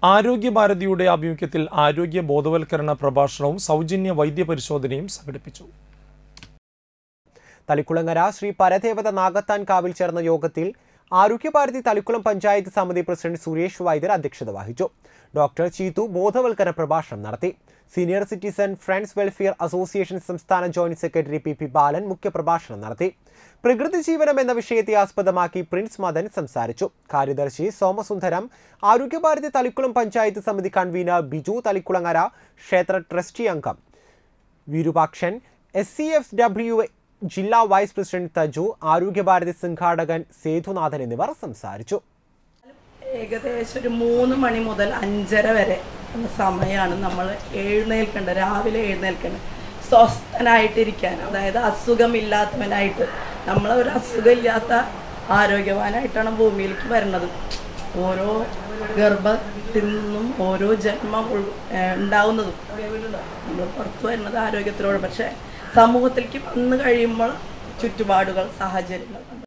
ആരോഗ്യ ഭാരതിയുടെ ആഭിമുഖ്യത്തിൽ ആരോഗ്യ ബോധവൽക്കരണ പ്രഭാഷണവും സൗജന്യ വൈദ്യപരിശോധനയും സംഘടിപ്പിച്ചു തളിക്കുളങ്ങര ശ്രീ പരദേവത നാഗത്താൻ കാവിൽ ചേർന്ന യോഗത്തിൽ ആരോഗ്യഭാരതി തളിക്കുളം പഞ്ചായത്ത് സമിതി പ്രസിഡന്റ് സുരേഷ് വൈദ്യർ അധ്യക്ഷത വഹിച്ചു ഡോക്ടർ ചീതു ബോധവൽക്കരണ പ്രഭാഷണം നടത്തി senior citizen friends welfare association സംസ്ഥാന joint secretary P P Balan മുഖ്യപ്രഭാഷണം നടത്തി പ്രകൃതി ജീവനം എന്ന വിഷയത്തെ ആസ്പദമാക്കി പ്രിൻസ് മദൻ സംസാരിച്ചു കാര്യദർശി സോമസുന്ദരം ആരോഗ്യഭാരതി തളിക്കുളം പഞ്ചായത്ത് സമിതി കൺവീനർ ബിജു തളിക്കുളങ്ങര ക്ഷേത്ര ട്രസ്റ്റി അംഗം Virupakshan S C F W ജില്ലാ വൈസ് പ്രസിഡന്റ് തജു ആരോഗ്യഭാരതി സംഘാടകൻ സേതുനാഥൻ എന്നിവർ സംസാരിച്ചു ഏകദേശം ഒരു മൂന്ന് മണി മുതൽ അഞ്ചര വരെ ഉള്ള സമയമാണ് നമ്മൾ എഴുന്നേൽക്കേണ്ടത് രാവിലെ എഴുന്നേൽക്കേണ്ടത് സ്വസ്ഥനായിട്ടിരിക്കാൻ അതായത് അസുഖമില്ലാത്തവനായിട്ട് നമ്മൾ ഒരു അസുഖമില്ലാത്ത ആരോഗ്യവാനായിട്ടാണ് ഭൂമിയിലേക്ക് വരുന്നത് ഓരോ ഗർഭത്തിൽ നിന്നും ഓരോ ജന്മം ഉൾ- ഏഹ് ഉണ്ടാവുന്നതും നമ്മൾ പുറത്തു വരുന്നത് ആരോഗ്യത്തിലൂടെ പക്ഷേ സമൂഹത്തിലേക്ക് വന്നു കഴിയുമ്പോൾ ചുറ്റുപാടുകൾ സാഹചര്യങ്ങൾ